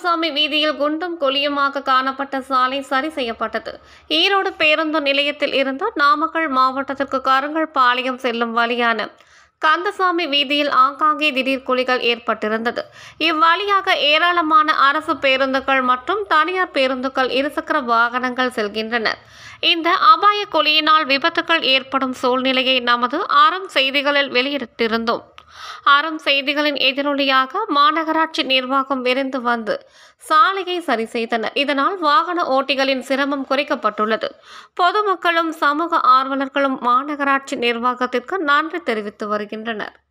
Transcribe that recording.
கந்தசாமி வீதியில் குண்டும் குழியுமாக காணப்பட்ட சாலை சரி செய்யப்பட்டது ஈரோடு பேருந்து நிலையத்தில் இருந்து நாமக்கல் மாவட்டத்திற்கு கருங்கல் பாளையம் செல்லும் வழியான கந்தசாமி வீதியில் ஆங்காங்கே திடீர் குழிகள் ஏற்பட்டிருந்தது இவ்வழியாக ஏராளமான அரசு பேருந்துகள் மற்றும் தனியார் பேருந்துகள் இருசக்கர வாகனங்கள் செல்கின்றன இந்த அபாய குழியினால் விபத்துகள் ஏற்படும் சூழ்நிலையை நமது ஆரம் செய்திகளில் வெளியிட்டிருந்தோம் ஆரம் செய்திகளின் எதிரொலியாக மாநகராட்சி நிர்வாகம் விரைந்து வந்து சாலையை சரி செய்தனர் இதனால் வாகன ஓட்டிகளின் சிரமம் குறைக்கப்பட்டுள்ளது பொதுமக்களும் சமூக ஆர்வலர்களும் மாநகராட்சி நிர்வாகத்திற்கு நன்றி தெரிவித்து வருகின்றனர்